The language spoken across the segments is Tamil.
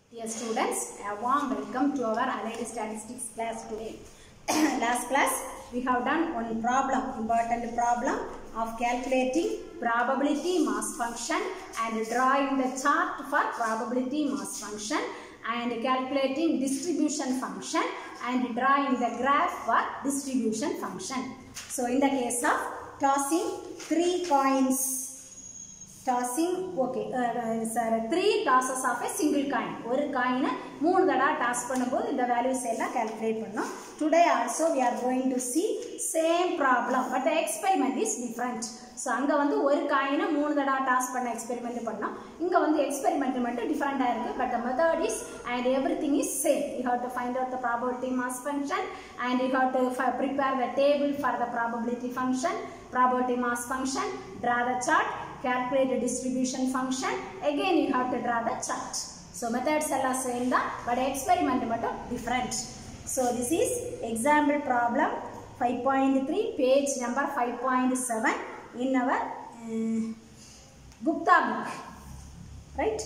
Dear students, a warm welcome to our Allied Statistics class today. Last class, we have done one problem, important problem of calculating probability mass function and drawing the chart for probability mass function and calculating distribution function and drawing the graph for distribution function. So in the case of tossing three coins tossing okay sir three tosses of a single coin ஒரு காயினை மூணு தடவை டாஸ் பண்ணும்போது இந்த வேல்யூஸ் எல்லாம் கால்குலேட் பண்ணோம் today also we are going to see same problem but experiment is different so அங்கே வந்து ஒரு காயினை மூணு தடவை டாஸ் பண்ண எக்ஸ்பெரிமெண்ட் பண்ணோம் இங்கே வந்து எக்ஸ்பெரிமெண்ட் மட்டும் டிஃப்ரெண்ட்டாக இருக்குது but the method is and everything is same you have to find out the probability mass function and you have to prepare the table for the probability function probability mass function draw the chart calculate the distribution function again you have to draw the chart so methods எல்லாம் same தான் but experiment மட்டும் different so this is example problem 5.3 page number 5.7 in our uh, Gupta book right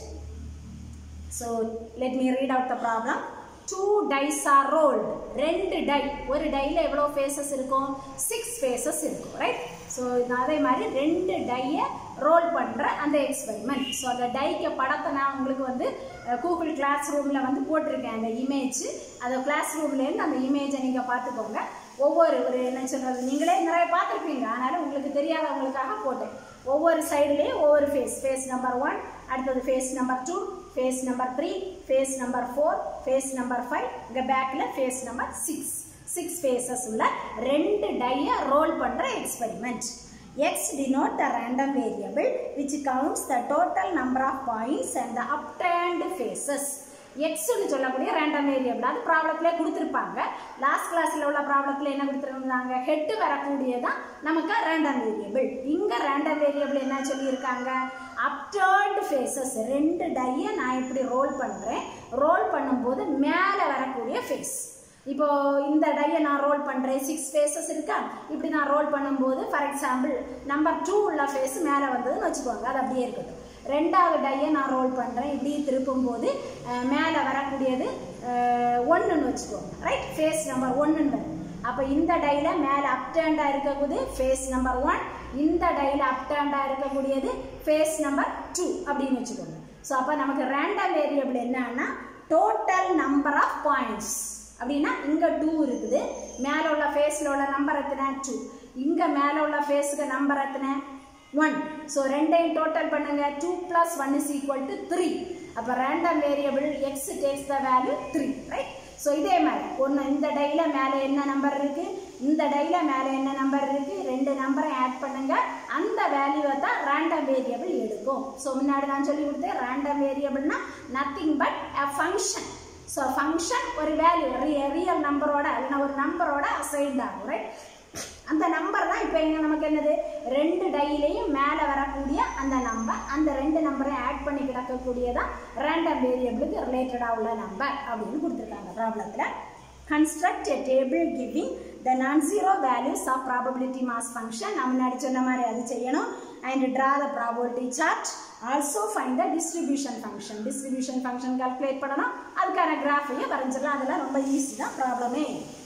so let me read out the problem two dice are rolled ரெண்டு டை ஒரு டையில் எவ்வளோ ஃபேஸஸ் இருக்கும் சிக்ஸ் ஃபேஸஸ் இருக்கும் ரைட் ஸோ அதே மாதிரி ரெண்டு டையை ரோல் பண்ணுற அந்த எக்ஸ்பெரிமெண்ட் ஸோ அந்த டைக்க படத்தை நான் உங்களுக்கு வந்து கூகுள் கிளாஸ் ரூமில் வந்து போட்டிருக்கேன் அந்த இமேஜ் அந்த கிளாஸ் ரூம்லேருந்து அந்த இமேஜை நீங்கள் பார்த்துக்கோங்க ஒவ்வொரு ஒரு என்ன சொல்கிறது நீங்களே நிறைய பார்த்துருப்பீங்க ஆனாலும் உங்களுக்கு தெரியாதவங்களுக்காக போட்டேன் ஒவ்வொரு சைடுலேயும் ஒவ்வொரு ஃபேஸ் ஃபேஸ் நம்பர் ஒன் அடுத்தது face number two face number three face number four face number five இங்கே பேக்கில் face number six six faces உள்ள ரெண்டு டையை ரோல் பண்ணுற experiment X denote the random variable which counts the total number of points and the obtained phases. எக்ஸ்னு சொல்லக்கூடிய ரேண்டம் வேரியபிள் அது ப்ராப்ளத்திலே கொடுத்துருப்பாங்க லாஸ்ட் கிளாஸில் உள்ள ப்ராப்ளத்தில் என்ன கொடுத்துருந்தாங்க ஹெட்டு வரக்கூடியதான் நமக்கு ரேண்டம் வேரியபிள் இங்கே ரேண்டம் வேரியபிள் என்ன சொல்லியிருக்காங்க அப்டர்ன்டு ஃபேஸஸ் ரெண்டு டையை நான் இப்படி ரோல் பண்ணுறேன் ரோல் பண்ணும்போது மேலே வரக்கூடிய ஃபேஸ் இப்போ இந்த டையை நான் ரோல் பண்ணுறேன் சிக்ஸ் ஃபேஸஸ் இருக்கா இப்படி நான் ரோல் பண்ணும்போது ஃபார் எக்ஸாம்பிள் நம்பர் டூ உள்ள ஃபேஸ் மேலே வந்ததுன்னு வச்சுக்கோங்க அது அப்படியே இருக்கட்டும் ரெண்டாவது டையை நான் ரோல் பண்ணுறேன் இப்படி திருப்பும் போது மேலே வரக்கூடியது ஒன்றுன்னு வச்சுக்கோங்க ரைட் ஃபேஸ் நம்பர் ஒன்றுன்னு வரும் அப்போ இந்த டையில் மேலே அப்டேண்டாக இருக்கக்கூடியது ஃபேஸ் நம்பர் ஒன் இந்த டையில் அப்டேண்டாக இருக்கக்கூடியது ஃபேஸ் நம்பர் டூ அப்படின்னு வச்சுக்கோங்க ஸோ அப்போ நமக்கு ரேண்டம் வேரியபிள் என்னன்னா டோட்டல் நம்பர் ஆஃப் பாயிண்ட்ஸ் அப்படின்னா இங்கே டூ இருக்குது மேலே உள்ள ஃபேஸில் உள்ள நம்பர் எத்தனை டூ இங்கே மேலே உள்ள ஃபேஸுக்கு நம்பர் எத்தனை ஒன் ஸோ ரெண்டையும் டோட்டல் பண்ணுங்க two plus one is equal to three அப்போ random variable X takes the value three right so இதே மாதிரி ஒன்று இந்த டையில் மேலே என்ன நம்பர் இருக்குது இந்த டையில் மேலே என்ன நம்பர் இருக்குது ரெண்டு நம்பரை ஆட் பண்ணுங்க அந்த வேல்யூவை தான் ரேண்டம் வேரியபிள் எடுக்கும் ஸோ முன்னாடி நான் சொல்லி கொடுத்தேன் ரேண்டம் வேரியபிள்னா nothing but a function so function ஒரு வேல்யூ ரியல் நம்பரோட இல்லைன்னா ஒரு நம்பரோட அசைன்ட் ஆகும் ரைட் அந்த நம்பர் தான் இப்போ எங்க நமக்கு என்னது ரெண்டு டையிலையும் மேலே வரக்கூடிய அந்த நம்பர் அந்த ரெண்டு நம்பரையும் ஆட் பண்ணி கிடக்கக்கூடியதான் ரேண்டம் வேரியபிளுக்கு ரிலேட்டடாக உள்ள நம்பர் அப்படின்னு கொடுத்துருக்காங்க ப்ராப்ளத்தில் construct a table giving the non-zero values of probability mass function நம்ம முன்னாடி சொன்ன மாதிரி அது செய்யணும் and draw the probability chart also find the distribution function distribution function calculate பண்ணணும் அதுக்கான கிராஃபையும் வரைஞ்சிடலாம் அதெல்லாம் ரொம்ப ஈஸி தான் ப்ராப்ளமே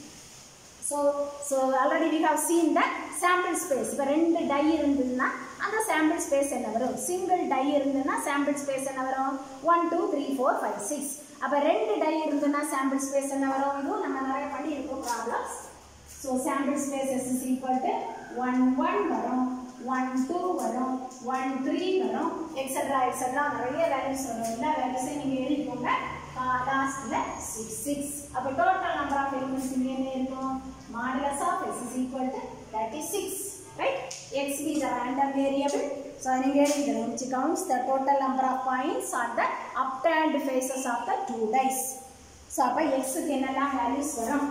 so so already we have seen the sample space இப்போ ரெண்டு டை இருந்ததுன்னா அந்த சாம்பிள் ஸ்பேஸ் என்ன வரும் சிங்கிள் டை இருந்ததுன்னா சாம்பிள் ஸ்பேஸ் என்ன வரும் one two three four five six அப்போ ரெண்டு டை இருந்ததுன்னா சாம்பிள் ஸ்பேஸ் என்ன வரும் இதுவும் நம்ம நிறைய பண்ணியிருக்கோம் problems so sample space S is equal to one one வரும் ஒன் டூ வரும் ஒன் த்ரீ வரும் எக்ஸட்ரா எக்ஸட்ரா நிறைய வேல்யூஸ் வரும் எல்லா வேல்யூஸையும் நீங்கள் எழுதிக்கோங்க லாஸ்ட்ல சிக்ஸ் சிக்ஸ் அப்போ டோட்டல் நம்பர் ஆஃப் எலிமெண்ட்ஸ் இங்கே என்ன இருக்கும் modulus of S is equal to thirty six right X be the random variable so நீங்கள் எழுதிக்கணும் which counts the total number of points on the upturned faces of the two dice so அப்போ எக்ஸுக்கு என்னெல்லாம் வேல்யூஸ் வரும்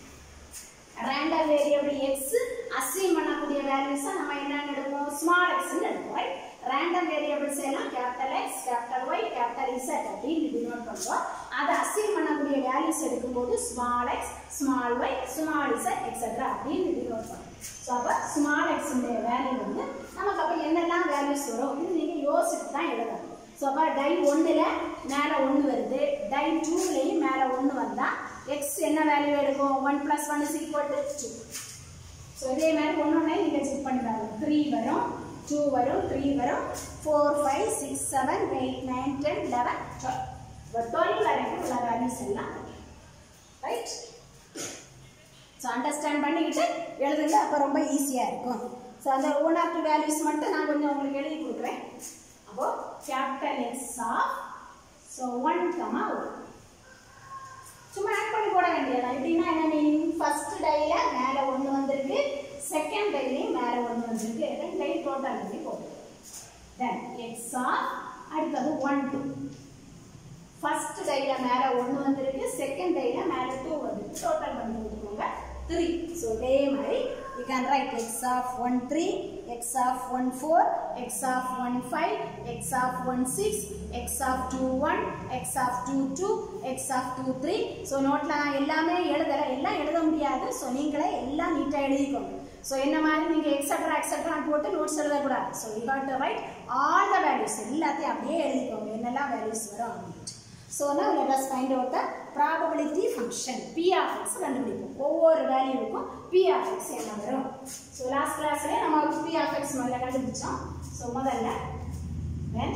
ரேண்டம் வேரியபிள் எக்ஸ் அசீவ் பண்ணக்கூடிய வேல்யூஸை நம்ம என்னன்னு எடுப்போம் ஸ்மால் எக்ஸ்ன்னு எடுப்போம் ரைட் ரேண்டம் வேரியபிள்ஸ் எல்லாம் capital X capital Y capital Z அப்படின்னு டினோட் பண்ணுவோம் அதை அசீவ் பண்ணக்கூடிய வேல்யூஸ் எடுக்கும்போது small X small Y small Z extra அப்படின்னு டினோட் பண்ணுவோம் ஸோ அப்போ ஸ்மால் எக்ஸுடைய வேல்யூ வந்து நமக்கு அப்போ என்னெல்லாம் வேல்யூஸ் வரும் அப்படின்னு நீங்கள் யோசிச்சு தான் எழுதணும் ஸோ அப்போ டை ஒன்றில் மேலே ஒன்று வருது டை டூலையும் மேலே ஒன்று வந்தால் எக்ஸ் என்ன வேல்யூ எடுக்கும் one plus one is equal to two so இதே மாதிரி ஒன்று ஒன்றே நீங்கள் செக் பண்ணி பாருங்க த்ரீ வரும் டூ வரும் த்ரீ வரும் four five six seven eight nine ten eleven twelve இப்போ டுவெல் வரைக்கும் உள்ள வேல்யூஸ் எல்லாம் ரைட் ஸோ அண்டர்ஸ்டாண்ட் பண்ணிக்கிட்டு எழுதுங்க அப்போ ரொம்ப ஈஸியாக இருக்கும் ஸோ அந்த ஒன் ஆஃப் டூ வேல்யூஸ் மட்டும் நான் கொஞ்சம் உங்களுக்கு எழுதி கொடுக்குறேன் அப்போ capital X of so one comma one சும்மா ஆட் பண்ணி போட வேண்டியதா எப்படின்னா என்ன மீனிங் ஃபர்ஸ்ட் டைல மேலே ஒன்று வந்திருக்கு செகண்ட் டைலையும் மேலே ஒன்று வந்திருக்கு ரெண்டு டை டோட்டல் பண்ணி போட்டு தென் எக்ஸ் ஆஃப் அடுத்தது ஒன் டூ ஃபர்ஸ்ட் டைல மேலே ஒன்று வந்திருக்கு செகண்ட் டைல மேலே டூ வந்திருக்கு டோட்டல் பண்ணி கொடுத்துக்கோங்க த்ரீ ஸோ இதே மாதிரி you can write x of 1 3 x of 1 4 x of 1 5 x of 1 6 x of 2 1 x of 2 2 x of 2 3 so நோட்டில் நான் எல்லாமே எழுதலை எல்லாம் எழுத முடியாது ஸோ நீங்களே எல்லாம் நீட்டாக எழுதிக்கோங்க ஸோ என்ன மாதிரி நீங்கள் எக்ஸட்ரா எக்ஸட்ரா போட்டு நோட்ஸ் எழுதக்கூடாது so you got to write all the values எல்லாத்தையும் அப்படியே எழுதிக்கோங்க என்னெல்லாம் வேல்யூஸ் வரும் அப்படின்ட்டு so now let us find out the probability function p of x கண்டுபிடிப்போம் ஒவ்வொரு வேல்யூவுக்கும் p of x என்ன வரும் ஸோ லாஸ்ட் கிளாஸ்லேயே நம்ம p of x முதல்ல கண்டுபிடிச்சோம் ஸோ முதல்ல when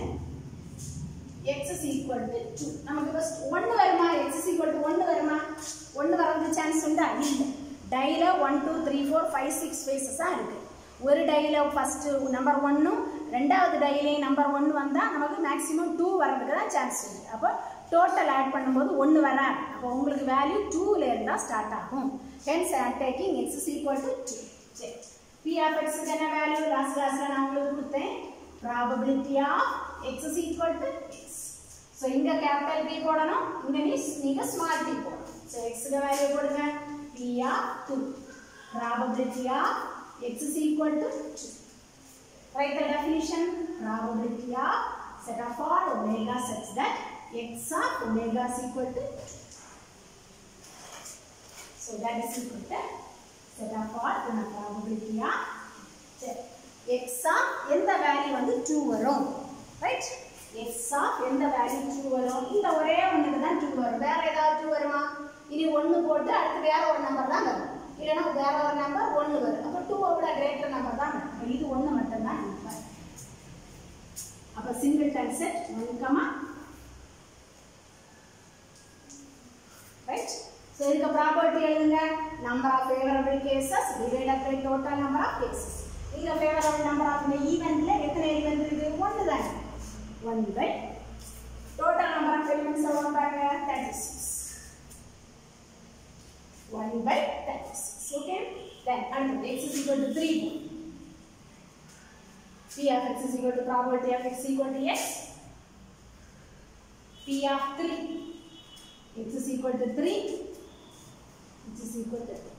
x is equal to 2 நமக்கு ஃபர்ஸ்ட் 1 வருமா x is equal to 1 வருமா 1 வரது சான்ஸ் உண்டா இல்லை டைல 1 2 3 4 5 6 ஃபேஸஸாக இருக்கு ஒரு டைல ஃபர்ஸ்ட் நம்பர் ஒன்னும் ரெண்டாவது டைலையும் நம்பர் ஒன் வந்தால் நமக்கு மேக்ஸிமம் டூ வரதுக்கு தான் சான்ஸ் உண்டு அப்போ டோட்டல் ஆட் பண்ணும்போது ஒன்று வராது அப்போ உங்களுக்கு வேல்யூ டூவில் இருந்தால் ஸ்டார்ட் ஆகும் hence add taking X is equal to two சரி பி ஆஃப் எக்ஸுக்கு என்ன வேல்யூ லாஸ்ட் கிளாஸில் நான் உங்களுக்கு கொடுத்தேன் probability of X is equal to X so இங்கே கேபிட்டல் பி போடணும் இங்கே மீன்ஸ் நீங்கள் ஸ்மால் பி போடணும் ஸோ எக்ஸுக்கு வேல்யூ போடுங்க P of two probability of x is equal to 2. Write the definition. Probability of set of all omega such that x of omega is equal to 2. So that is equal to set of all the probability of சரி. x of எந்த வேல்யூ வந்து 2 வரும் ரைட் x of எந்த வேல்யூ 2 வரும் இந்த ஒரே ஒண்ணுக்கு தான் 2 வரும் வேற ஏதாவது 2 வருமா இனி ஒன்று போட்டு அடுத்து வேற ஒரு நம்பர் தான் வரும் இல்லைன்னா வேற ஒரு நம்பர் ஒன்று வரும் அப்போ டூவை விட கிரேட்டர் நம்பர் தான் வரும் அப்ப இது ஒன்று மட்டும்தான் நம்பர் அப்போ singleton set one comma right so இதுக்கு ப்ராப்பர்ட்டி எழுதுங்க number of favourable cases divided by total number of cases இங்க ஃபேவரபிள் நம்பர் ஆஃப் இந்த ஈவெண்ட்ல எத்தனை எலிமெண்ட் இருக்கு ஒன்று தான் one by total number of elements எவ்வளோ பாருங்க thirty six 1 by 36. Okay? Then under x is equal to 3. P of x is equal to probability of x equal to x. P of 3. x is equal to 3. x is equal to 3.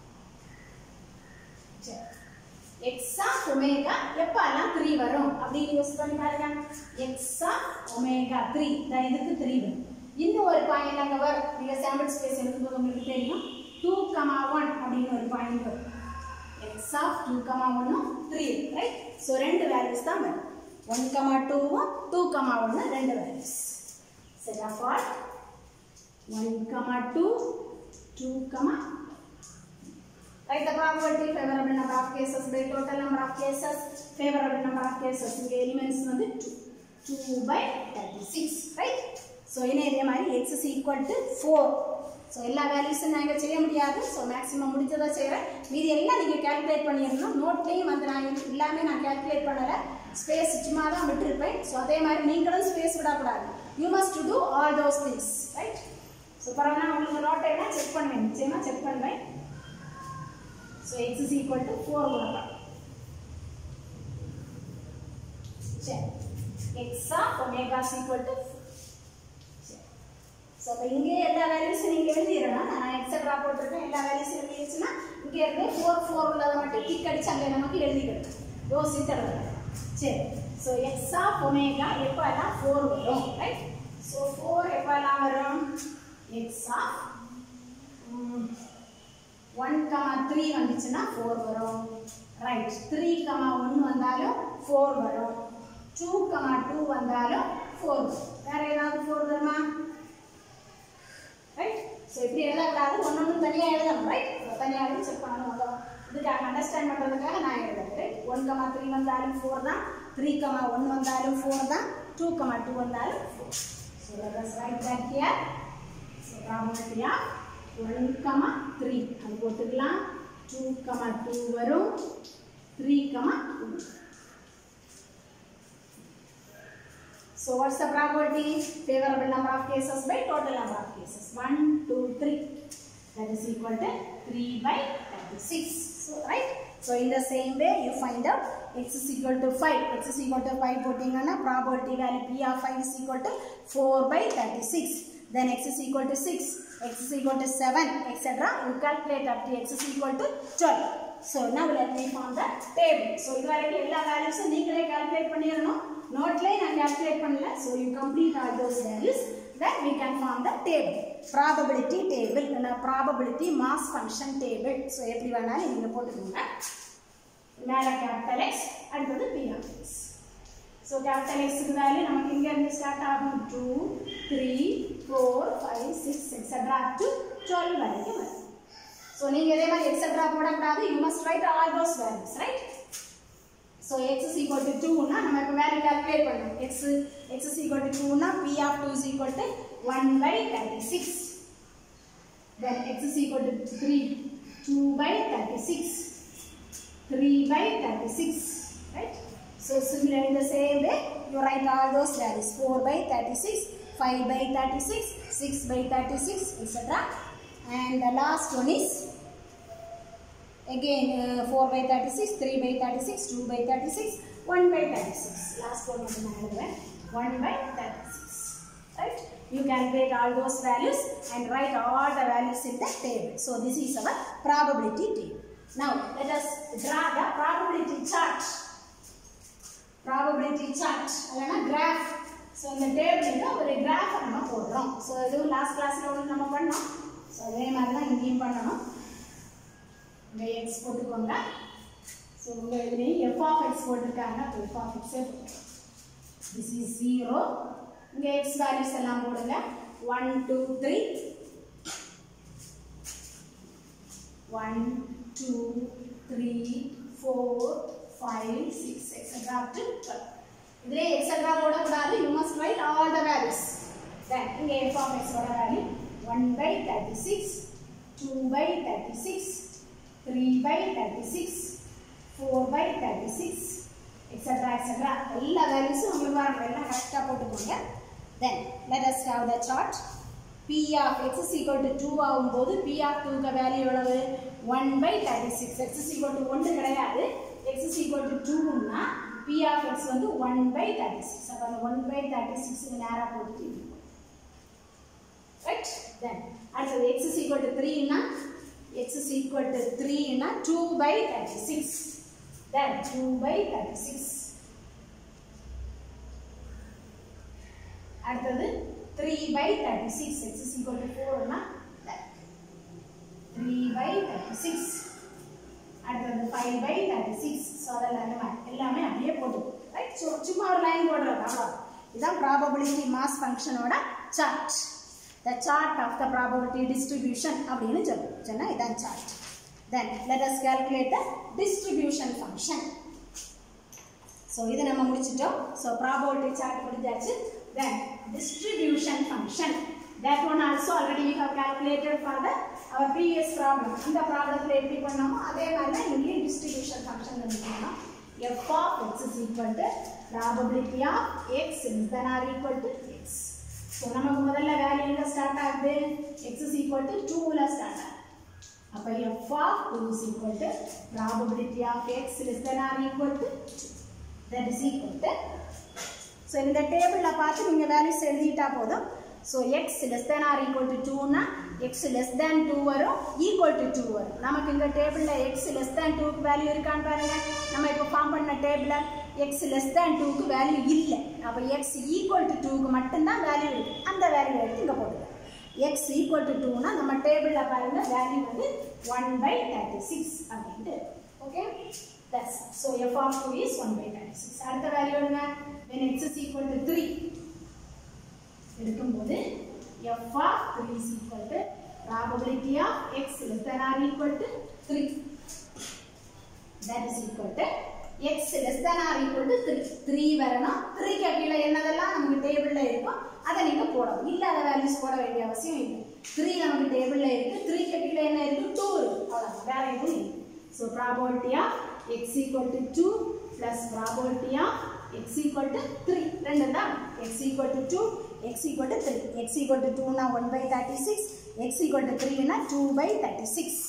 சரி. x of omega எப்பெல்லாம் 3 வரும் அப்படின்னு யோசிச்சு பண்ணி பாருங்க x of omega 3 தான் இதுக்கு 3 வரும் இன்னும் ஒரு பாயிண்ட் அங்கே வரும் நீங்கள் சாம்பிள் ஸ்பேஸ் எடுக்கும்போது உங்களுக்கு தெரியும் டூ கமா ஒன் அப்படின்னு ஒரு பாயிண்ட் வரும் எக்ஸ் ஆஃப் டூ கமா ஒன்னும் த்ரீ ரைட் ஸோ ரெண்டு வேல்யூஸ் தான் வரும் ஒன் கமா டூவும் டூ கமா ஒன்று ரெண்டு வேல்யூஸ் சரி அப்போ one comma two two comma Write the probability favorable number of cases by total number of cases favorable number of cases இங்க elements வந்து 2 2 by 36 right ஸோ என்ன இதே மாதிரி X is equal to four so எல்லா வேல்யூஸும் நான் இங்கே செய்ய முடியாது ஸோ மேக்ஸிமம் முடிஞ்சதை செய்கிறேன் மீதி எல்லாம் நீங்கள் கேல்குலேட் பண்ணிடணும் நோட்லேயும் வந்து நான் இது எல்லாமே நான் கேல்குலேட் பண்ணலை ஸ்பேஸ் சும்மா தான் விட்டுருப்பேன் ஸோ அதே மாதிரி நீங்களும் ஸ்பேஸ் விடக்கூடாது you must do all those things right so பரவாயில்ல நான் உங்களுக்கு நோட்டை எல்லாம் செக் பண்ணுவேன் நிச்சயமாக செக் பண்ணுவேன் so X is equal to four கொடுக்கலாம் சரி எக்ஸா omega is equal to so அப்போ இங்கே எல்லா வேல்யூஸும் நீங்கள் எழுதிடணும் நான் எக்ஸட்ரா போட்டிருக்கேன் எல்லா வேல்யூஸும் எழுதிடுச்சுன்னா இங்கே இருந்து ஃபோர் ஃபோர் உள்ளதை மட்டும் டிக் அடிச்சு அங்கே நமக்கு எழுதிக்கிடும் யோசித்து எழுதணும் சரி ஸோ எக்ஸ் ஆஃப் ஒமேகா எப்போ எல்லாம் ஃபோர் வரும் ரைட் ஸோ ஃபோர் எப்போ எல்லாம் வரும் X of one comma three வந்துச்சுன்னா ஃபோர் வரும் ரைட் த்ரீ கமா ஒன்று வந்தாலும் ஃபோர் வரும் டூ கமா டூ வந்தாலும் ஃபோர் வேற ஏதாவது ஃபோர் வருமா ரைட் ஸோ இப்படி எழுதக்கூடாது ஒன்று ஒன்று தனியாக எழுதணும் ரைட் தனியாக எழுதி செக் பண்ணணும் அவ்வளோ இதுக்காக அண்டர்ஸ்டாண்ட் பண்ணுறதுக்காக நான் எழுதுறேன் ரைட் ஒன் கமா த்ரீ வந்தாலும் ஃபோர் தான் த்ரீ கமா ஒன் வந்தாலும் ஃபோர் தான் டூ கமா டூ வந்தாலும் four so let write that here so probability of one comma three அது போட்டுக்கலாம் டூ கமா டூ வரும் three comma two So what's the probability? Favorable number of cases by total number of cases. 1, 2, 3. That is equal to 3 by 36. So right? So in the same way you find out x is equal to 5. x is equal to 5 போட்டிங்கன்னா probability value p of 5 is equal to 4 by 36. Then x is equal to 6. x is equal to 7 etc. You calculate up to x is equal to 12. So now let me form the table. So இது வரைக்கும் எல்லா வேல்யூஸும் நீங்களே கால்குலேட் பண்ணிடணும் நோட்லேயே நான் கால்குலேட் பண்ணல so you complete all those values then we can form the table probability table இல்லைன்னா probability mass function table so எப்படி வேணாலும் நீங்கள் போட்டுக்கோங்க மேலே கேபிட்டல் எக்ஸ் அடுத்தது P of x so capital எக்ஸுக்கு வேல்யூ நமக்கு இங்கேருந்து ஸ்டார்ட் ஆகும் two three four five six extra up to twelve வரைக்கும் வரும் ஸோ நீங்கள் இதே மாதிரி எக்ஸட்ரா போடக்கூடாது you must write all those values right so X is equal to டூனா நம்ம இப்போ வேல்யூ கால்குலேட் பண்ணணும் x x is equal to டூனா P of two is equal to one by thirty six then x is equal to three two by thirty six three by thirty six right so similar in the same way you write all those values 4 by 36 5 by 36 6 by 36 etc and the last one is again uh, 4 by 36 3 by 36 2 by 36 1 by 36 last one மட்டும் நான் எழுதுவேன் 1 by 36 right you calculate all those values and write all the values in the table so this is our probability table now let us draw the probability chart probability chart இல்லைன்னா graph ஸோ இந்த டேபிளில் ஒரு கிராஃப் நம்ம போடுறோம் ஸோ இதுவும் லாஸ்ட் கிளாஸில் ஒன்று நம்ம பண்ணோம் ஸோ அதே மாதிரி தான் இங்கேயும் பண்ணணும் இங்கே எக்ஸ் போட்டுக்கோங்க ஸோ உங்கள் இதுலேயும் எஃப் ஆஃப் எக்ஸ் போட்டிருக்காங்க அப்போ எஃப் ஆஃப் எக்ஸே போட்டுருக்கோம் திஸ் இஸ் ஜீரோ இங்கே எக்ஸ் வேல்யூஸ் எல்லாம் போடுங்க one two three one two three four five six extra up to twelve இதிலே எக்ஸட்ரா போடக்கூடாது you must write all the values then இங்கே எஃப் ஆஃப் எக்ஸோட value one by thirty six two by thirty six three by thirty six four by thirty six extra extra எல்லா வேல்யூஸும் உங்களுக்கு வரணும் எல்லாம் கரெக்டாக போட்டுக்கோங்க then let us have the chart P of X is equal to two ஆகும்போது பி ஆஃப் டூக்கு வேல்யூ எவ்வளவு one by thirty six x is equal to ஒன்று கிடையாது எக்ஸ் இஸ் ஈக்குவல் டு டூன்னா பி ஆஃப் எக்ஸ் வந்து ஒன் பை தேர்ட்டி சிக்ஸ் அப்போ அந்த ஒன் பை தேர்ட்டி சிக்ஸ் நேராக போட்டு ரைட் தென் அடுத்தது எக்ஸ் இஸ் ஈக்குவல் டு த்ரீன்னா x is equal to 3 in 2 by 36 then 2 by 36 அடுத்தது 3 by 36 x is equal to 4 னா 3 by 36 அடுத்தது 5 by 36 ஸோ அதெல்லாம் எல்லாமே அப்படியே போட்டு ரைட் ஸோ சும்மா ஒரு லைன் போடுறது அவ்வளோ இதுதான் ப்ராபபிலிட்டி மாஸ் ஃபங்க்ஷனோட chart the chart of the probability distribution அப்படின்னு சொல்லுவோம் சொன்னா இதான் chart then let us calculate the distribution function so இது நம்ம முடிச்சிட்டோம் so probability chart முடிஞ்சாச்சு then distribution function that one also already we have calculated for the our previous problem அந்த ப்ராப்ளத்தில் எப்படி பண்ணோமோ அதே மாதிரி தான் இங்கேயும் distribution function பண்ணோம் f of x is equal to probability of x is than or equal to x so நமக்கு முதல்ல வேல்யூ எங்க ஸ்டார்ட் ஆகுது எக்ஸ் இஸ் ஈக்குவல் டு டூவில் ஸ்டார்ட் ஆகுது அப்போ f of two is equal to probability of x less than or equal to that is equal to so இந்த டேபிளில் பார்த்து நீங்கள் வேல்யூஸ் எழுதிட்டா போதும் so x less than or equal to டூனா எக்ஸ் லெஸ் தேன் டூ வரும் ஈக்குவல் டு டூ வரும் நமக்கு இந்த டேபிளில் எக்ஸ் லெஸ் தேன் டூக்கு வேல்யூ இருக்கான்னு பாருங்க நம்ம இப்போ ஃபார்ம் பண்ண டேபிளில் எக்ஸ் லெஸ் தேன் டூக்கு வேல்யூ இல்லை அப்போ எக்ஸ் ஈக்குவல் டு டூக்கு மட்டும்தான் வேல்யூ இருக்குது அந்த வேல்யூ எடுத்து இங்கே போடுங்க எக்ஸ் ஈக்குவல் டு டூனா நம்ம டேபிளில் பாருங்க வேல்யூ வந்து ஒன் பை தேர்ட்டி சிக்ஸ் அப்படின்ட்டு okay that's so f of two is one by thirty six அடுத்த வேல்யூ என்ன when x is equal to 3 எடுக்கும்போது f of 3 is equal to probability of x less than or equal to 3 that is equal to x less than or equal to 3 3 வரணும் 3 க்கு கீழே என்னதெல்லாம் நமக்கு டேபிள்ல இருக்கோ அதை நீங்க போடணும் இல்லாத வேல்யூஸ் போட வேண்டிய அவசியம் இல்லை 3 நமக்கு டேபிள்ல இருக்கு 3 க்கு கீழே என்ன இருக்கு 2 இருக்கு அவ்வளவுதான் வேற எதுவும் இல்லை so probability of x equal to 2 plus probability of x equal to 3 ரெண்டு தான் x equal to 2 x equal to 3 x equal to 2 னா 1 by 36 x equal to 3 னா 2 by 36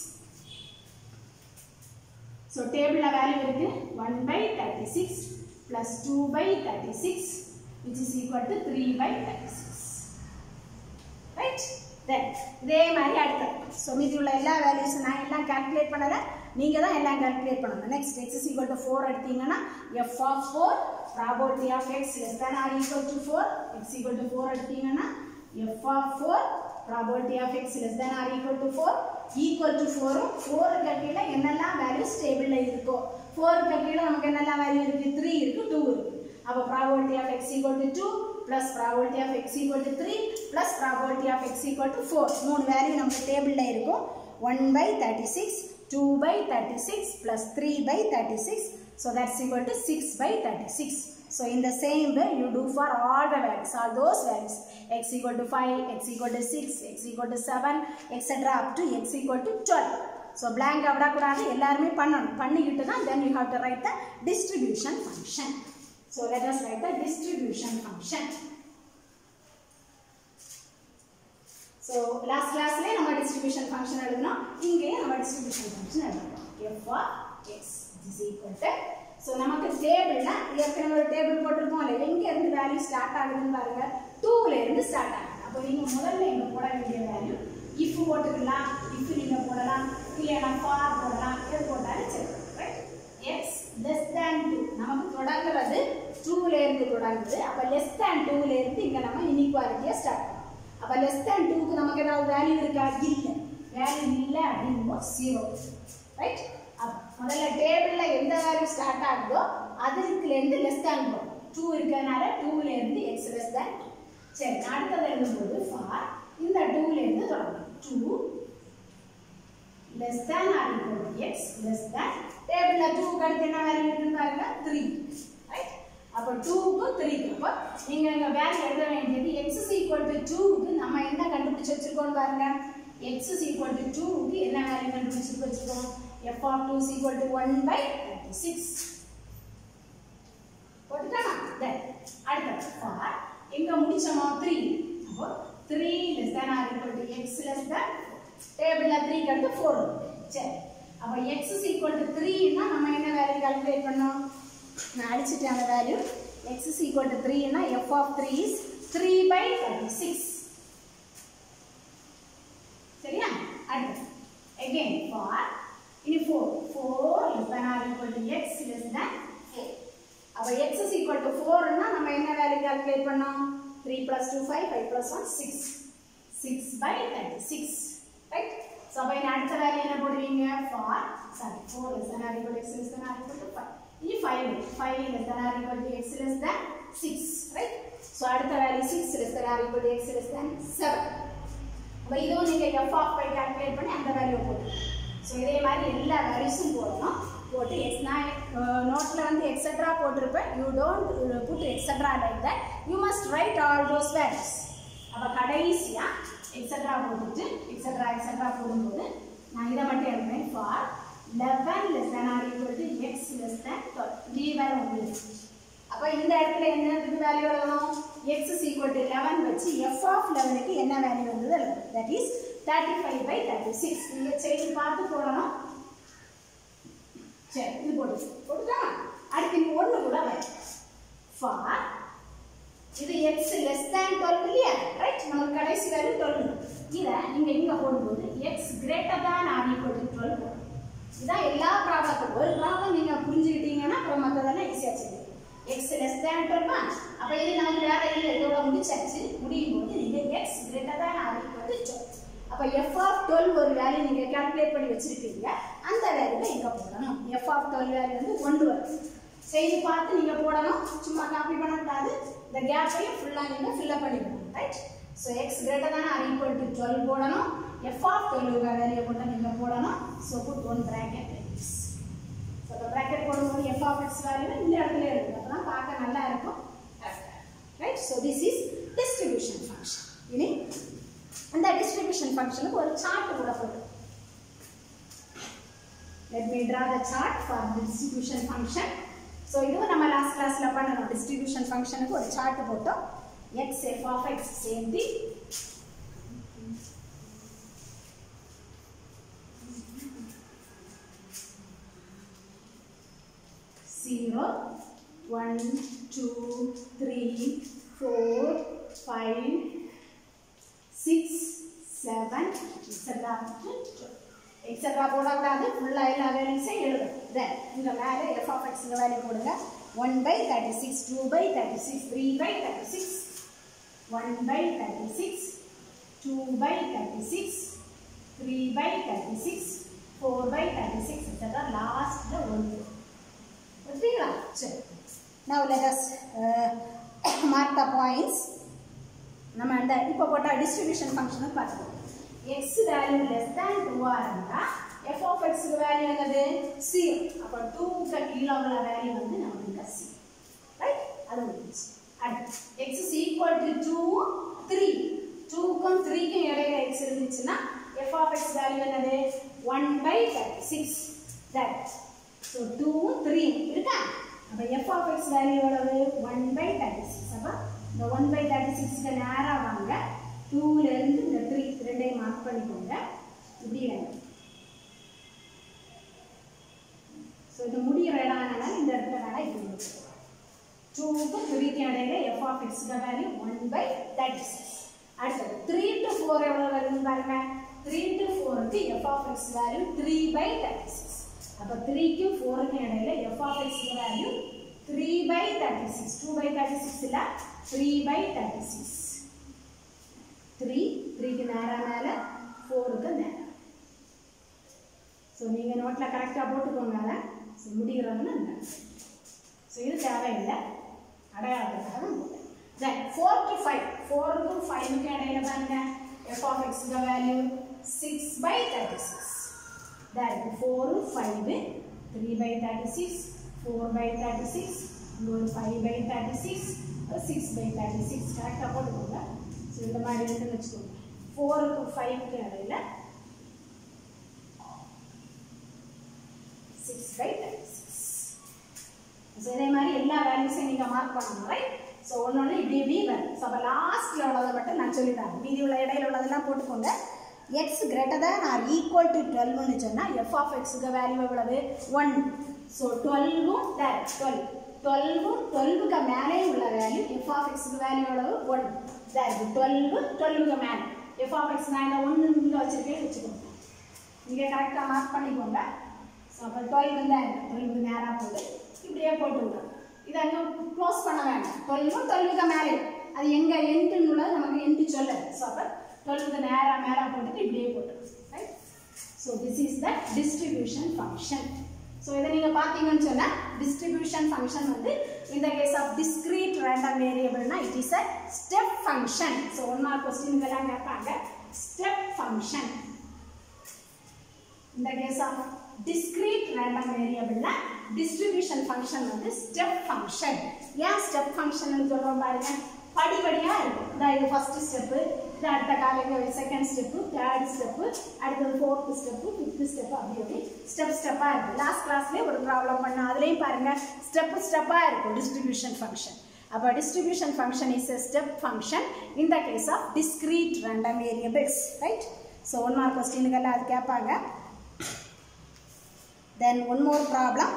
So table value இருக்கு 1 by 36 plus 2 by 36 which is equal to 3 by 36. Right? Then இதே மாதிரி அடுத்து ஸோ மீதி உள்ள எல்லா வேல்யூஸ் நான் எல்லாம் கால்குலேட் பண்ணல நீங்க தான் எல்லாம் கால்குலேட் பண்ணணும் next x is equal to 4 எடுத்தீங்கன்னா f of 4 probability of x less than or equal to 4 x equal to 4 எடுத்தீங்கன்னா f of 4 probability of x less than or equal to 4 equal to 4 4 க்கு கீழ என்னெல்லாம் வேல்யூஸ் டேபிள்ல இருக்கோ 4 க்கு கீழ நமக்கு என்னெல்லாம் வேல்யூ இருக்கு 3 இருக்கு 2 இருக்கு அப்ப probability of x equal to 2 plus probability of x equal to 3 plus probability of x equal to 4 மூணு வேல்யூ நமக்கு டேபிள்ல இருக்கும் 1 by 36 2 by 36 plus 3 by 36 so that's equal to 6 by 36 so in the same way you do for all the values all those values x equal to 5 x equal to 6 x equal to 7 etc up to x equal to 12 so blank விடக்கூடாது எல்லாருமே பண்ணணும் பண்ணிக்கிட்டு தான் then you have to write the distribution function so let us write the distribution function so last classல நம்ம distribution function எழுதணும் இங்கேயும் நம்ம distribution function எழுதணும் f of x is equal to so நமக்கு டேபிள்னா ஏற்கனவே ஒரு டேபிள் போட்டிருப்போம் இல்லை எங்க இருந்து வேல்யூ ஸ்டார்ட் ஆகுதுன்னு பாருங்க 2 ல இருந்து ஸ்டார்ட் ஆகுது அப்போ நீங்க முதல்ல இங்க போட வேண்டிய வேல்யூ if போட்டுக்கலாம் if நீங்க போடலாம் இல்லைனா for போடலாம் எது போட்டாலும் சரி ரைட் x less than 2 நமக்கு தொடங்குறது 2 ல இருந்து தொடங்குது அப்ப less than 2 ல இருந்து இங்க நம்ம இன்இக்வாலிட்டியை ஸ்டார்ட் பண்ணோம் அப்ப less than 2 க்கு நமக்கு ஏதாவது வேல்யூ இருக்கா இல்ல வேல்யூ இல்ல அப்படிங்கும்போது 0 ரைட் அப்ப முதல்ல டேபிள்ல எந்த வேல்யூ ஸ்டார்ட் ஆகுதோ அதுல இருந்து லெஸ் தேன் போகும் 2 இருக்கறனால 2 ல இருந்து x லெஸ் தேன் சரி அடுத்தது எழுதும்போது ஃபார் இந்த 2 ல இருந்து தொடங்கணும் 2 less than or equal to x less than டேபிள்ல 2 க்கு அடுத்து என்ன வேல்யூ இருக்குன்னு பாருங்க 3 ரைட் அப்ப 2 க்கு 3 க்கு அப்ப நீங்க இங்க வேல்யூ எழுத வேண்டியது x is equal to 2 க்கு நம்ம என்ன கண்டுபிடிச்சு வச்சிருக்கோம் பாருங்க x is equal to 2 க்கு என்ன வேல்யூ கண்டுபிடிச்சு வச்சிருக்கோம் f of 2 is equal to 1 by 36 போட்டுட்டானா then அடுத்து for எங்க முடிச்சோமோ 3 அப்போ 3 less than or equal to x less than டேபிள்ல 3 க்கு அடுத்து 4 சரி அப்ப x is equal to 3 னா நம்ம என்ன வேல்யூ கால்குலேட் பண்ணோம் நான் அடிச்சிட்டேன் அந்த value x is equal to 3 னா f of 3 is 3 by 36 சரியா அடுத்து again for இனி 4 4 less than or equal to x less than 4 அப்ப x is equal to 4 னா நம்ம என்ன வேல்யூ கால்குலேட் பண்ணோம் 3 plus 2 5 5 plus 1 6 6 by 36 right so அப்ப இந்த அடுத்த வேல்யூ என்ன போடுவீங்க for sorry 4 less than or equal to x less than or equal to 5 இனி 5 5 less than or equal to x less than 6 right so அடுத்த value 6 less than or equal to x less than 7 அப்ப இதுவும் நீங்க f of 5 கால்குலேட் பண்ணி அந்த வேல்யூ போடுங்க ஸோ இதே மாதிரி எல்லா வேல்யூஸும் போடணும் போட்டு எக்ஸ் நான் நோட்டில் வந்து எக்ஸட்ரா போட்டிருப்பேன் you don't put extra like that you must write all those values அப்போ கடைசியாக எக்ஸட்ரா போட்டுட்டு எக்ஸட்ரா எக்ஸட்ரா போடும்போது நான் இதை மட்டும் எழுதுவேன் for eleven less than or equal to x less than twelve டி வேறு உங்களுக்கு அப்போ இந்த இடத்துல என்னதுக்கு வேல்யூ எழுதணும் x is equal to eleven வச்சு எஃப் ஆஃப் லெவனுக்கு என்ன வேல்யூ வந்தது எழுதணும் that is thirty five by thirty six நீங்கள் செய்து பார்த்து போடணும் சரி இது போட்டு போட்டுக்கா அடுத்து இங்கே ஒன்று கூட வரும் ஃபார் இது எக்ஸ் லெஸ் தேன் டுவெல் இல்லையா ரைட் நமக்கு கடைசி வேல்யூ டுவெல் இதை நீங்கள் இங்கே போடும்போது x greater than or equal to twelve போடும் இதான் எல்லா ப்ராப்ளத்துக்கும் ஒரு ப்ராப்ளம் நீங்கள் புரிஞ்சுக்கிட்டீங்கன்னா அப்புறம் மற்றதெல்லாம் ஈஸியாக செய்யும் எக்ஸ் லெஸ் தேன் டுவெல்மா அப்போ இது நமக்கு வேற இல்லை இதோட முடிச்சாச்சு முடியும் போது நீங்கள் x greater than or equal to twelve அப்போ எஃப் ஆஃப் டுவெல் ஒரு வேல்யூ நீங்கள் கால்குலேட் பண்ணி வச்சிருப்பீங்க அந்த வேல்யூவில் எங்கே போடணும் எஃப் ஆஃப் டுவெல் வேல்யூ வந்து ஒன்று வரும் செய்து பார்த்து நீங்கள் போடணும் சும்மா காப்பி பண்ணக்கூடாது இந்த கேப்பையும் ஃபுல்லாக நீங்கள் ஃபில்லப் பண்ணிக்கணும் ரைட் ஸோ எக்ஸ் கிரேட்டர் தானே ஆர் ஈக்குவல் டு டுவெல் போடணும் எஃப் ஆஃப் டுவெல் வேலையை போட்டு நீங்கள் போடணும் so put one bracket x so இந்த ப்ராக்கெட் போடும்போது எஃப் ஆஃப் எக்ஸ் வேல்யூ இந்த இடத்துல இருக்குது அப்போ தான் பார்க்க நல்லா இருக்கும் right so this is distribution function இனி அந்த டிஸ்ட்ரிபியூஷன் ஃபங்க்ஷனுக்கு ஒரு சார்ட் கூட போட்டு let me draw the chart for the distribution function so இதுவும் நம்ம லாஸ்ட் கிளாஸ்ல பண்ணணும் distribution functionக்கு ஒரு சார்ட் போட்டோம் x f of x same thing zero one two three four five six seven etc extra போடக்கூடாது ஃபுல்லாக எல்லா வேல்யூஸையும் எழுதும் தென் இங்கே மேலே எஃப் ஆஃப் எக்ஸ் வேல்யூ போடுங்க one by thirty six two by thirty six three by thirty six one by thirty six two by thirty six three by thirty six four by thirty six extra லாஸ்ட்டில் ஒன்று புரியுங்களா சரி now let us uh, mark the points நம்ம அந்த இப்போ போட்ட டிஸ்ட்ரிபியூஷன் ஃபங்க்ஷனுக்கு பார்த்துக்கோங்க எக்ஸ் வேல்யூ லெஸ் தேன் டூவா இருந்தா எஃப் ஆஃப் எக்ஸ் வேல்யூ என்னது சி அப்போ டூக்கு கீழே உள்ள வேல்யூ வந்து நமக்கு சி ரைட் அது முடிஞ்சு அடுத்து x is equal to two three டூக்கும் த்ரீக்கும் இடையில எக்ஸ் இருந்துச்சுன்னா எஃப் ஆஃப் எக்ஸ் வேல்யூ என்னது one by thirty six that so டூவும் த்ரீ இருக்கா அப்போ எஃப் ஆஃப் எக்ஸ் வேல்யூ எவ்வளவு ஒன் பை தேர்ட்டி சிக்ஸ் அப்போ இந்த ஒன் பை தேர்ட்டி சிக்ஸ்க்கு நேராக வாங்க டூலேருந்து இந்த த்ரீ ரெண்டையும் மார்க் பண்ணிக்கோங்க இப்படி வேணும் ஸோ இது முடிகிற இடம் என்னன்னா இந்த இடத்துல வேணா இப்படி டூக்கும் த்ரீக்கு இடையில எஃப் ஆஃப் எக்ஸ்க்கு value one by thirty six அடுத்தது த்ரீ டு ஃபோர் எவ்வளோ வருதுன்னு பாருங்க த்ரீ டு ஃபோருக்கு f of x value three by thirty six அப்போ த்ரீக்கும் ஃபோருக்கும் இடையில f of x value three by thirty six two by thirty six இல்லை three by thirty six three த்ரீக்கு நேராக மேலே ஃபோருக்கு நேரம் ஸோ நீங்கள் நோட்டில் கரெக்டாக போட்டுக்கோங்க அதை ஸோ முடிகிறதுன்னு இந்த ஸோ இது தேவையில்லை அடையாளத்துக்காக தான் போட்டேன் தென் ஃபோர் டு ஃபைவ் ஃபோருக்கும் ஃபைவுக்கும் இடையில பாருங்க f of x value six by thirty six that 4 5 3 by 36 4 by 36 இங்க ஒரு 5 by 36 ஒரு 6 by 36 கரெக்டாக போட்டுக்கோங்க ஸோ இந்த மாதிரி இருக்குன்னு வச்சுக்கோங்க ஃபோருக்கு ஃபைவ்க்கு இடையில six by thirty six so இதே மாதிரி எல்லா வேல்யூஸையும் நீங்கள் மார்க் பண்ணணும் ரைட் ஸோ ஒன்று ஒன்று இப்படி இப்படி வரும் ஸோ அப்போ லாஸ்ட்டில் உள்ளதை மட்டும் நான் சொல்லிடுறேன் மீதி உள்ள இடையில உள்ளதெல்லாம் போட்டுக்கோங்க x greater than or equal to டுவெல்னு சொன்னால் எஃப் ஆஃப் எக்ஸுக்கு வேல்யூ எவ்வளவு ஒன் ஸோ டுவெல்வும் தேட் டுவெல் டுவெல்வும் டுவெல்வுக்கு மேலே உள்ள வேல்யூ எஃப் ஆஃப் எக்ஸுக்கு வேல்யூ எவ்வளவு ஒன் தேட் டுவெல்வு டுவெல்வுக்கு மேலே எஃப் ஆஃப் எக்ஸ் நான் இந்த ஒன்று இங்கே வச்சுருக்கேன் வச்சுக்கோங்க நீங்கள் கரெக்டாக மார்க் பண்ணிக்கோங்க ஸோ அப்போ டுவெல் தான் டுவெல்வுக்கு நேராக போட்டு இப்படியே போட்டு விடுறோம் இதை அங்கே க்ளோஸ் பண்ண வேண்டாம் டுவெல்வும் டுவெல்வுக்கு மேலே அது எங்கே எண்டுன்னு உள்ளது நமக்கு எண்டு சொல்லலை ஸோ அப்போ டுவெல்வுக்கு நேராக மேலே போட்டுட்டு இப்படியே போட்டுருவோம் right so this is the distribution function so இதை நீங்கள் பார்த்தீங்கன்னு சொன்னால் டிஸ்ட்ரிபியூஷன் ஃபங்க்ஷன் வந்து இந்த கேஸ் ஆஃப் டிஸ்கிரீட் ரேண்டம் வேரியபிள்னா it is a step function so one mark கொஸ்டின்கெல்லாம் கேட்பாங்க ஸ்டெப் ஃபங்க்ஷன் இந்த கேஸ் ஆஃப் டிஸ்கிரீட் ரேண்டம் வேரியபிள்னா டிஸ்ட்ரிபியூஷன் ஃபங்க்ஷன் வந்து ஸ்டெப் ஃபங்க்ஷன் ஏன் ஸ்டெப் ஃபங்க்ஷன் சொல்கிறோம் பாருங்க படிப்படியாக இருக்கும் இந்த இது ஃபஸ்ட்டு ஸ்டெப்பு இது அடுத்த காலையில் செகண்ட் ஸ்டெப்பு தேர்ட் ஸ்டெப்பு அடுத்தது ஃபோர்த்து ஸ்டெப்பு ஃபிஃப்த்து ஸ்டெப்பு அப்படி அப்படி ஸ்டெப் ஸ்டெப்பாக இருக்குது லாஸ்ட் கிளாஸ்லேயே ஒரு ப்ராப்ளம் பண்ணோம் அதுலேயும் பாருங்கள் ஸ்டெப்பு ஸ்டெப்பாக இருக்கும் டிஸ்ட்ரிபியூஷன் ஃபங்க்ஷன் அப்போ distribution function is a step function in the case of discrete random variables right so one mark கொஸ்டினுக்கெல்லாம் அது கேட்பாங்க தென் ஒன் மோர் ப்ராப்ளம்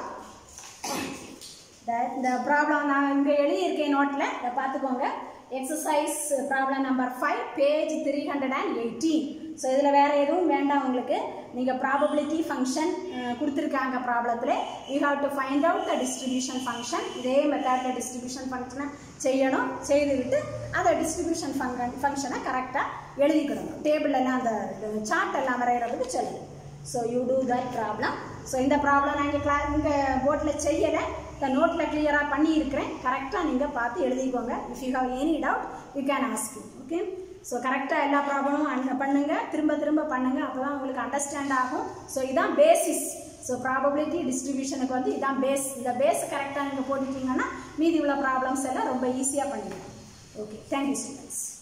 இந்த ப்ராப்ளம் நான் இங்கே எழுதியிருக்கேன் நோட்டில் இதை பார்த்துக்கோங்க exercise problem number five page three hundred and eighteen so இதில் வேறு எதுவும் வேண்டாம் உங்களுக்கு நீங்கள் ப்ராபபிலிட்டி ஃபங்க்ஷன் கொடுத்துருக்காங்க ப்ராப்ளத்தில் you have to find out the distribution function இதே மெத்தடில் டிஸ்ட்ரிபியூஷன் ஃபங்க்ஷனை செய்யணும் செய்துவிட்டு அதை டிஸ்ட்ரிபியூஷன் ஃபங்க்ஷன் ஃபங்க்ஷனை கரெக்டாக எழுதிக்கிடணும் டேபிளெல்லாம் அந்த சார்ட் எல்லாம் வரைகிறதுக்கு சொல்லணும் so you do that problem so இந்த ப்ராப்ளம் நான் இங்கே கிளா இங்கே போர்டில் செய்யலை இந்த நோட்டில் கிளியராக பண்ணியிருக்கிறேன் கரெக்டாக நீங்கள் பார்த்து எழுதிக்கோங்க if you have any doubt you can ask okay so கரெக்டாக எல்லா ப்ராப்ளமும் அன் பண்ணுங்கள் திரும்ப திரும்ப பண்ணுங்கள் அப்போ தான் உங்களுக்கு அண்டர்ஸ்டாண்ட் ஆகும் ஸோ இதான் பேசிஸ் ஸோ ப்ராபபிலிட்டி டிஸ்ட்ரிபியூஷனுக்கு வந்து இதான் பேஸ் இந்த பேஸ் கரெக்டாக நீங்கள் போட்டுட்டீங்கன்னா மீதி உள்ள ப்ராப்ளம்ஸ் எல்லாம் ரொம்ப ஈஸியாக பண்ணிடலாம் ஓகே தேங்க்யூ ஸ்டூடெண்ட்ஸ்